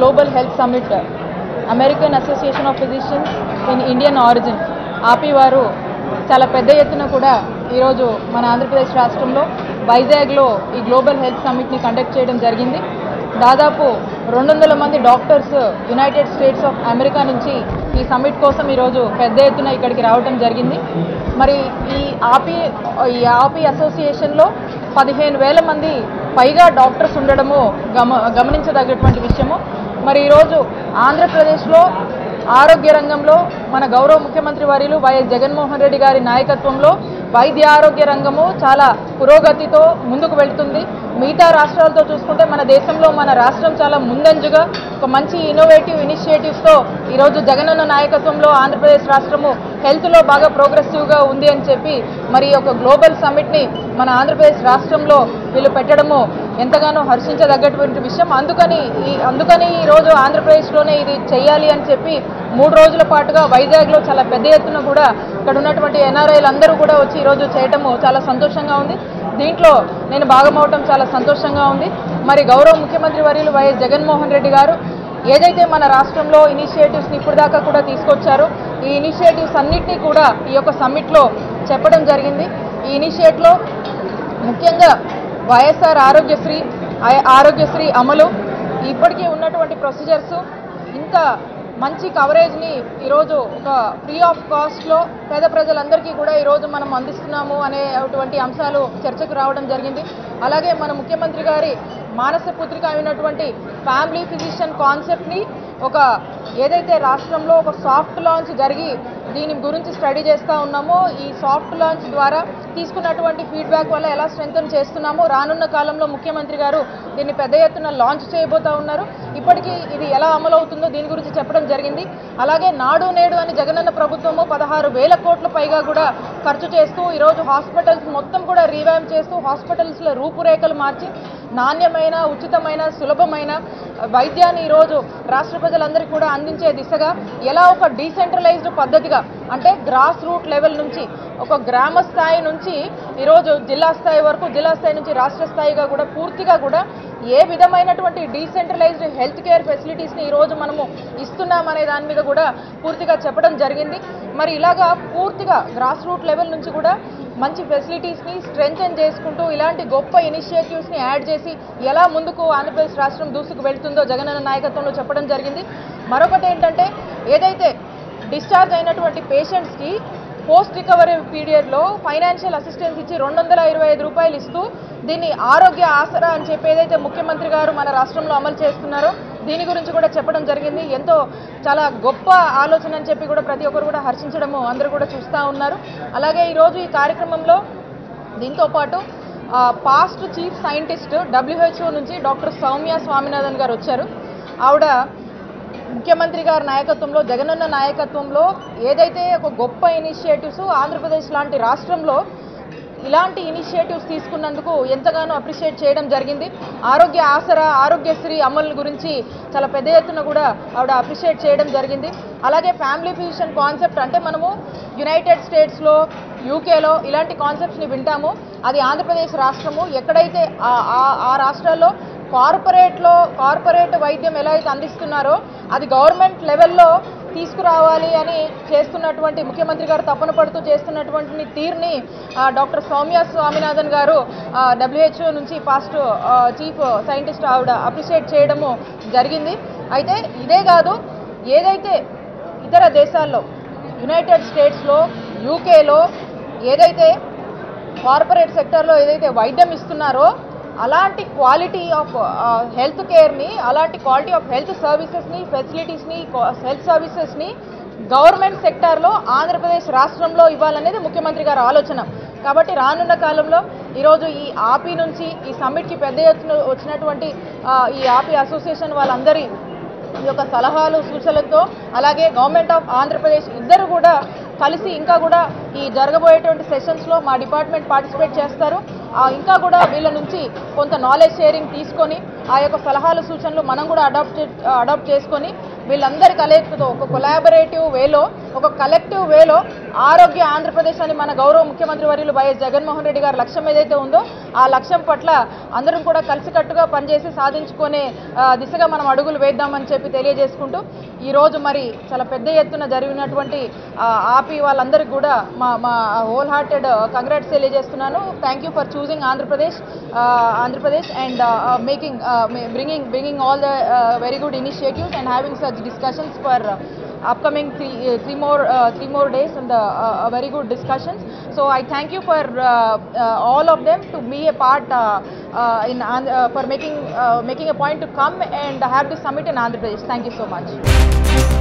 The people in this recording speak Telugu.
Global health summit American association of physicians in Indian origin AAPI వారు చాలా పెద్ద ఎత్తున కూడా ఈరోజు మన ఆంధ్రప్రదేశ్ రాష్ట్రంలో వైజాగ్లో ఈ గ్లోబల్ హెల్త్ సమ్మిట్ని కండక్ట్ చేయడం జరిగింది దాదాపు రెండు వందల మంది doctors United States of America నుంచి ఈ సమ్మిట్ కోసం ఈరోజు పెద్ద ఎత్తున ఇక్కడికి రావడం జరిగింది మరి ఈ ఆపి ఈ ఆపి అసోసియేషన్లో పదిహేను వేల మంది పైగా డాక్టర్స్ ఉండడము గమ గమనించదగ్గటువంటి విషయము మరి ఈరోజు ఆంధ్రప్రదేశ్లో ఆరోగ్య రంగంలో మన గౌరవ ముఖ్యమంత్రి వర్యులు వైఎస్ జగన్మోహన్ రెడ్డి గారి నాయకత్వంలో వైద్య ఆరోగ్య రంగము చాలా పురోగతితో ముందుకు వెళ్తుంది మిగతా రాష్ట్రాలతో చూసుకుంటే మన దేశంలో మన రాష్ట్రం చాలా ముందంజుగా ఒక మంచి ఇన్నోవేటివ్ ఇనిషియేటివ్స్తో ఈరోజు జగనన్న నాయకత్వంలో ఆంధ్రప్రదేశ్ రాష్ట్రము హెల్త్లో బాగా ప్రోగ్రెసివ్గా ఉంది అని చెప్పి మరి ఒక గ్లోబల్ సమ్మిట్ని మన ఆంధ్రప్రదేశ్ రాష్ట్రంలో వీళ్ళు పెట్టడము ఎంతగానో హర్షించదగ్గటువంటి విషయం అందుకని ఈ అందుకని ఈరోజు ఆంధ్రప్రదేశ్లోనే ఇది చేయాలి అని చెప్పి మూడు రోజుల పాటుగా వైజాగ్లో చాలా పెద్ద ఎత్తున కూడా ఇక్కడ ఉన్నటువంటి ఎన్ఆర్ఐలు అందరూ కూడా వచ్చి ఈరోజు చేయటము చాలా సంతోషంగా ఉంది దీంట్లో నేను భాగమవటం చాలా సంతోషంగా ఉంది మరి గౌరవ ముఖ్యమంత్రి వర్యులు వైఎస్ జగన్మోహన్ రెడ్డి గారు ఏదైతే మన రాష్ట్రంలో ఇనిషియేటివ్స్ని ఇప్పుడు దాకా కూడా తీసుకొచ్చారో ఈ ఇనిషియేటివ్స్ అన్నిటినీ కూడా ఈ యొక్క సమ్మిట్లో చెప్పడం జరిగింది ఈ ఇనిషియేట్లో ముఖ్యంగా వైఎస్ఆర్ ఆరోగ్యశ్రీ ఆ- ఆరోగ్యశ్రీ అమలు ఇప్పటికీ ఉన్నటువంటి ప్రొసీజర్స్ ఇంత మంచి కవరేజ్ని ఈరోజు ఒక ఫ్రీ ఆఫ్ కాస్ట్లో పేద ప్రజలందరికీ కూడా ఈరోజు మనం అందిస్తున్నాము అనేటువంటి అంశాలు చర్చకు రావడం జరిగింది అలాగే మన ముఖ్యమంత్రి గారి మానస పుత్రిక అయినటువంటి ఫ్యామిలీ ఫిజిషియన్ కాన్సెప్ట్ని ఒక ఏదైతే రాష్ట్రంలో ఒక సాఫ్ట్ లాంచ్ జరిగి దీని గురించి స్టడీ చేస్తూ ఉన్నామో ఈ సాఫ్ట్ లాంచ్ ద్వారా తీసుకున్నటువంటి ఫీడ్బ్యాక్ వల్ల ఎలా స్ట్రెంగ్తన్ చేస్తున్నామో రానున్న కాలంలో ముఖ్యమంత్రి గారు దీన్ని పెద్ద ఎత్తున లాంచ్ చేయబోతా ఉన్నారు ఇప్పటికీ ఇది ఎలా అమలు అవుతుందో దీని గురించి చెప్పడం జరిగింది అలాగే నాడు నేడు అని జగనన్న ప్రభుత్వము పదహారు వేల కోట్ల పైగా కూడా ఖర్చు చేస్తూ ఈరోజు హాస్పిటల్స్ మొత్తం కూడా రీవ్యామ్ చేస్తూ హాస్పిటల్స్లో రూపురేఖలు మార్చి నాణ్యమైన ఉచితమైన సులభమైన వైద్యాన్ని ఈరోజు రాష్ట్ర ప్రజలందరికీ కూడా అందించే దిశగా ఎలా ఒక డీసెంట్రలైజ్డ్ పద్ధతిగా అంటే గ్రాస్ రూట్ లెవెల్ నుంచి ఒక గ్రామ స్థాయి నుంచి ఈరోజు జిల్లా స్థాయి వరకు జిల్లా స్థాయి నుంచి రాష్ట్ర స్థాయిగా కూడా పూర్తిగా కూడా ఏ విధమైనటువంటి డీసెంట్రలైజ్డ్ హెల్త్ కేర్ ఫెసిలిటీస్ని ఈరోజు మనము ఇస్తున్నామనే దాని మీద కూడా పూర్తిగా చెప్పడం జరిగింది మరి ఇలాగా పూర్తిగా గ్రాస్ రూట్ లెవెల్ నుంచి కూడా మంచి ఫెసిలిటీస్ని స్ట్రెంగ్తన్ చేసుకుంటూ ఇలాంటి గొప్ప ఇనిషియేటివ్స్ని యాడ్ చేసి ఎలా ముందుకు ఆంధ్రప్రదేశ్ రాష్ట్రం దూసుకు వెళ్తుందో జగనన్న నాయకత్వంలో చెప్పడం జరిగింది మరొకటి ఏంటంటే ఏదైతే డిశ్చార్జ్ అయినటువంటి పేషెంట్స్కి పోస్ట్ రికవరీ పీరియడ్లో ఫైనాన్షియల్ అసిస్టెన్స్ ఇచ్చి రెండు వందల ఇరవై ఐదు రూపాయలు ఇస్తూ దీన్ని ఆరోగ్య ఆసరా అని చెప్పి ఏదైతే ముఖ్యమంత్రి గారు మన రాష్ట్రంలో అమలు చేస్తున్నారో దీని గురించి కూడా చెప్పడం జరిగింది ఎంతో చాలా గొప్ప ఆలోచన అని చెప్పి కూడా ప్రతి ఒక్కరు కూడా హర్షించడము అందరూ కూడా చూస్తూ ఉన్నారు అలాగే ఈరోజు ఈ కార్యక్రమంలో దీంతో పాటు పాస్ట్ చీఫ్ సైంటిస్ట్ డబ్ల్యూహెచ్ఓ నుంచి డాక్టర్ సౌమ్య స్వామినాథన్ గారు వచ్చారు ఆవిడ ముఖ్యమంత్రి గారి నాయకత్వంలో జగనన్న నాయకత్వంలో ఏదైతే ఒక గొప్ప ఇనిషియేటివ్స్ ఆంధ్రప్రదేశ్ లాంటి రాష్ట్రంలో ఇలాంటి ఇనిషియేటివ్స్ తీసుకున్నందుకు ఎంతగానో అప్రిషియేట్ చేయడం జరిగింది ఆరోగ్య ఆసరా ఆరోగ్యశ్రీ అమలు గురించి చాలా పెద్ద ఎత్తున కూడా ఆవిడ అప్రిషియేట్ చేయడం జరిగింది అలాగే ఫ్యామిలీ ఫిజిషియన్ కాన్సెప్ట్ అంటే మనము యునైటెడ్ స్టేట్స్లో యూకేలో ఇలాంటి కాన్సెప్ట్స్ని వింటాము అది ఆంధ్రప్రదేశ్ రాష్ట్రము ఎక్కడైతే ఆ- ఆ- ఆ రాష్ట్రాల్లో కార్పొరేట్లో కార్పొరేట్ వైద్యం ఎలా అయితే అందిస్తున్నారో అది గవర్నమెంట్ లెవెల్లో తీసుకురావాలి అని చేస్తున్నటువంటి ముఖ్యమంత్రి గారు తపన పడుతూ చేస్తున్నటువంటి తీరుని ఆ, డాక్టర్ సౌమ్య స్వామినాథన్ గారు డబ్ల్యూహెచ్ఓ నుంచి ఫాస్ట్ చీఫ్ సైంటిస్ట్ ఆవిడ అప్రిషియేట్ చేయడము జరిగింది అయితే ఇదే కాదు ఏదైతే ఇతర దేశాల్లో యునైటెడ్ స్టేట్స్లో యూకేలో ఏదైతే కార్పొరేట్ సెక్టర్లో ఏదైతే వైద్యం ఇస్తున్నారో అలాంటి క్వాలిటీ ఆఫ్ హెల్త్ కేర్ని అలాంటి quality of health సర్వీసెస్ని ఫెసిలిటీస్ని health సర్వీసెస్ని government సెక్టార్లో ఆంధ్రప్రదేశ్ రాష్ట్రంలో ఇవ్వాలనేది ముఖ్యమంత్రి గారి ఆలోచన కాబట్టి రానున్న కాలంలో ఈరోజు ఈ ఆపి నుంచి ఈ సమ్మిట్కి పెద్ద ఎత్తున వచ్చినటువంటి ఆ, ఈ ఆపి అసోసియేషన్ వాళ్ళందరి ఈ యొక్క సలహాలు సూచనలతో అలాగే గవర్నమెంట్ ఆఫ్ ఆంధ్రప్రదేశ్ ఇద్దరు కూడా కలిసి ఇంకా కూడా ఈ జరగబోయేటువంటి సెషన్స్లో మా డిపార్ట్మెంట్ పార్టిసిపేట్ చేస్తారు ఆ, ఇంకా కూడా వీళ్ళ నుంచి కొంత నాలెడ్జ్ షేరింగ్ తీసుకొని ఆ యొక్క సలహాలు సూచనలు మనం కూడా అడాప్ట్ అడాప్ట్ చేసుకొని వీళ్ళందరి కలయికతో ఒక కొలాబరేటివ్ వేలో ఒక కలెక్టివ్ వేలో ఆరోగ్య ఆంధ్రప్రదేశ్ అని మన గౌరవ ముఖ్యమంత్రి వర్యులు వైఎస్ జగన్మోహన్ రెడ్డి గారి లక్ష్యం ఏదైతే ఉందో ఆ లక్ష్యం పట్ల అందరం కూడా కలిసికట్టుగా పనిచేసి సాధించుకునే ఆ, దిశగా మనం అడుగులు వేద్దామని చెప్పి తెలియజేసుకుంటూ ఈరోజు మరి చాలా పెద్ద ఎత్తున జరిగినటువంటి ఆ, ఆపి వాళ్ళందరికీ కూడా మా మా హోల్ హార్టెడ్ కంగ్రాట్స్ తెలియజేస్తున్నాను thank you for choosing Andhra Pradesh Andhra Pradesh and making bringing bringing all the very good initiatives and having such discussions for upcoming three, uh, three more uh, three more days and uh, uh, very good discussions. So I thank you for uh, uh, all of them to be a part uh, uh, in Andhra- uh, for making uh, making a point to come and have this summit in Andhra Pradesh. Thank you so much.